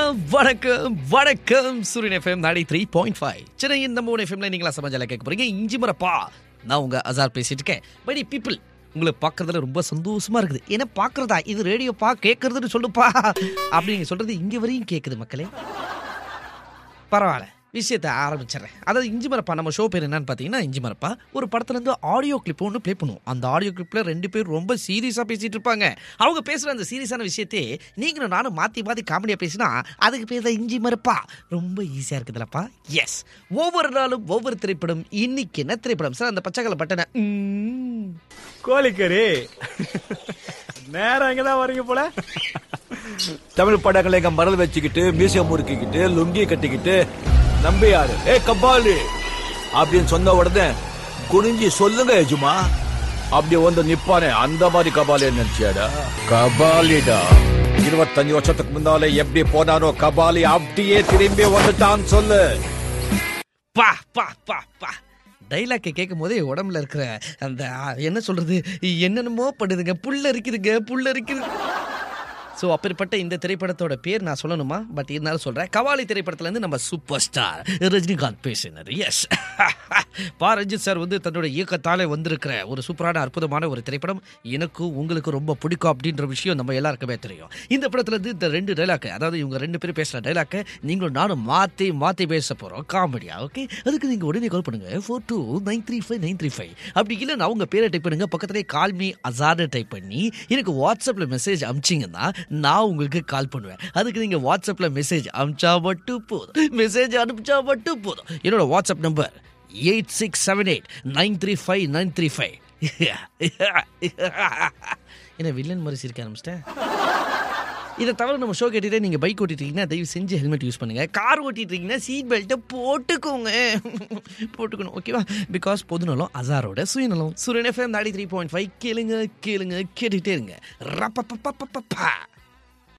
வணக்கம் வணக்கம் சூரியன் எஃப்எம் நாடி த்ரீ பாயிண்ட் ஃபைவ் சென்னையின் நம்ம ஒன் எஃப்எம்ல நீங்களா சமாஜால கேட்க போறீங்க இஞ்சி மரப்பா நான் உங்க அசார் பேசிட்டு இருக்கேன் படி பீப்புள் உங்களை பார்க்கறதுல ரொம்ப சந்தோஷமா இருக்குது ஏன்னா பார்க்கறதா இது ரேடியோப்பா கேட்கறதுன்னு சொல்லுப்பா அப்படி நீங்க சொல்றது இங்க வரையும் கேட்குது மக்களே பரவாயில்ல விஷயத்தை ஆரம்பிச்சிடுறேன் அதாவது இஞ்சி மரப்பா நம்ம ஷோ பேர் என்னன்னு பார்த்தீங்கன்னா இஞ்சி மரப்பா ஒரு படத்துலேருந்து ஆடியோ கிளிப் ஒன்று ப்ளே பண்ணுவோம் அந்த ஆடியோ கிளிப்பில் ரெண்டு பேர் ரொம்ப சீரியஸாக பேசிட்டு இருப்பாங்க அவங்க பேசுகிற அந்த சீரியஸான விஷயத்தை நீங்களும் நானும் மாற்றி மாற்றி காமெடியாக பேசினா அதுக்கு பேர் தான் இஞ்சி மரப்பா ரொம்ப ஈஸியாக இருக்குதுல்லப்பா எஸ் ஒவ்வொரு நாளும் ஒவ்வொரு திரைப்படம் இன்னைக்கு என்ன திரைப்படம் சார் அந்த பச்சைக்கலை பட்டனை ம். கோழிக்கறி நேரம் இங்கதான் வரீங்க போல தமிழ் படங்களை எங்க மரல் வச்சுக்கிட்டு மியூசியம் முறுக்கிக்கிட்டு லுங்கி கட்டிக்கிட்டு நம்பியாரு ஏ கபாலி அப்படின்னு சொன்ன உடனே குனிஞ்சி சொல்லுங்க எஜுமா அப்படி வந்து நிப்பானே அந்த மாதிரி கபாலி நினைச்சியாடா கபாலிடா இருபத்தஞ்சு வருஷத்துக்கு முன்னாலே எப்படி போனாரோ கபாலி அப்படியே திரும்பி வந்துட்டான் சொல்லு பா பா பா பா டைலாக்கை கேட்கும் போதே உடம்புல இருக்கிற அந்த ஆ, என்ன சொல்றது என்னென்னமோ பண்ணுதுங்க புல்ல இருக்குதுங்க புல்ல இருக்குது ஸோ அப்பேற்பட்ட இந்த திரைப்படத்தோட பேர் நான் சொல்லணுமா பட் இருந்தாலும் சொல்கிறேன் கவாலி திரைப்படத்துலேருந்து நம்ம சூப்பர் ஸ்டார் ரஜினிகாந்த் பேசினார் எஸ் பா ரஞ்சித் சார் வந்து தன்னோட இயக்கத்தாலே வந்திருக்கிற ஒரு சூப்பரான அற்புதமான ஒரு திரைப்படம் எனக்கும் உங்களுக்கு ரொம்ப பிடிக்கும் அப்படின்ற விஷயம் நம்ம எல்லாருக்குமே தெரியும் இந்த படத்துலேருந்து இந்த ரெண்டு டைலாக்கு அதாவது இவங்க ரெண்டு பேரும் பேசுகிற டைலாக்கை நீங்களும் நானும் மாற்றி மாற்றி பேச போகிறோம் காமெடியா ஓகே அதுக்கு நீங்கள் உடனே கால் பண்ணுங்க four two nine three five nine three five அப்படி இல்லைன்னா அவங்க பேரை டைப் பண்ணுங்க பக்கத்துலேயே கால் மீ அசார்னு டைப் பண்ணி எனக்கு வாட்ஸ்அப்பில் மெசேஜ் அமிச்சிங்கன்னா நான் உங்களுக்கு கால் பண்ணுவேன் அதுக்கு நீங்கள் வாட்ஸ்அப்பில் மெசேஜ் அமிச்சா மட்டும் போதும் மெசேஜ் அனுப்பிச்சா மட்டும் போதும் என்னோட WhatsApp number eight six seven eight nine three five nine three five என்ன வில்லன் மாதிரி சிரிக்க ஆரம்பிச்சிட்டேன் இதை தவிர நம்ம ஷோ கேட்டுட்டு நீங்கள் பைக் ஓட்டிட்டீங்கன்னா தயவு செஞ்சு ஹெல்மெட் யூஸ் பண்ணுங்க கார் ஓட்டிட்டீங்கன்னா சீட் பெல்ட்டை போட்டுக்கோங்க போட்டுக்கணும் ஓகேவா பிகாஸ் பொதுநலம் அசாரோட சுயநலம் சூரியன் எஃப்எம் தாடி த்ரீ பாயிண்ட் ஃபைவ் கேளுங்க கேளுங்க கேட்டுகிட்டே இருங்க ரப்ப